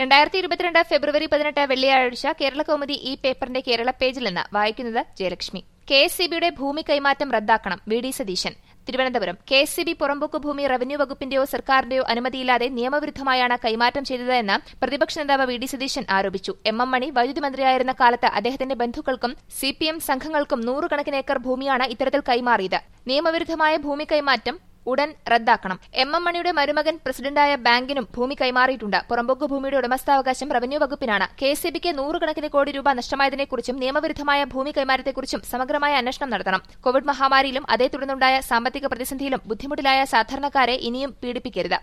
രണ്ടായിരത്തി ഇരുപത്തിരണ്ട് ഫെബ്രുവരി പതിനെട്ട് വെള്ളിയാഴ്ച കേരള കൗമുദി ഈ പേപ്പറിന്റെ കേരള പേജിൽ നിന്ന് വായിക്കുന്നത് ജയലക്ഷ്മി കെ എസ് സി ബിയുടെ ഭൂമി കൈമാറ്റം റദ്ദാക്കണം V D Satheesan Thiruvananthapuram K S C B പുറമ്പോക്ക് ഭൂമി റവന്യൂ വകുപ്പിന്റെയോ സർക്കാരിന്റെയോ അനുമതിയില്ലാതെ നിയമവിരുദ്ധമായാണ് കൈമാറ്റം ചെയ്തതെന്ന് പ്രതിപക്ഷ നേതാവ് വി ഡി സതീശൻ ആരോപിച്ചു എം എം മണി വൈദ്യുതി മന്ത്രിയായിരുന്ന കാലത്ത് അദ്ദേഹത്തിന്റെ ബന്ധുക്കൾക്കും സി പി എം സംഘങ്ങൾക്കും നൂറുകണക്കിന് ഏക്കർ ഭൂമിയാണ് ഇത്തരത്തിൽ കൈമാറിയത് നിയമവിരുദ്ധമായ ഭൂമി കൈമാറ്റം ഉടൻ റദ്ദാക്കണം എം എം മണിയുടെ മരുമകൻ പ്രസിഡന്റായ ബാങ്കിനും ഭൂമി കൈമാറിയിട്ടുണ്ട് പുറമ്പോക്ക് ഭൂമിയുടെ ഉടമസ്ഥാവകാശം റവന്യൂ വകുപ്പിനാണ് കെ എസ് ബിക്ക് നൂറുകണക്കിന് കോടി രൂപ നഷ്ടമായതിനെക്കുറിച്ചും നിയമവിരുദ്ധമായ ഭൂമി കൈമാറ്റത്തെക്കുറിച്ചും സമഗ്രമായ അന്വേഷണം നടത്തണം കോവിഡ് മഹാമാരിയിലും അതേ തുടർന്നുണ്ടായ സാമ്പത്തിക പ്രതിസന്ധിയിലും ബുദ്ധിമുട്ടിലായ സാധാരണക്കാരെ ഇനിയും പീഡിപ്പിക്കരുത്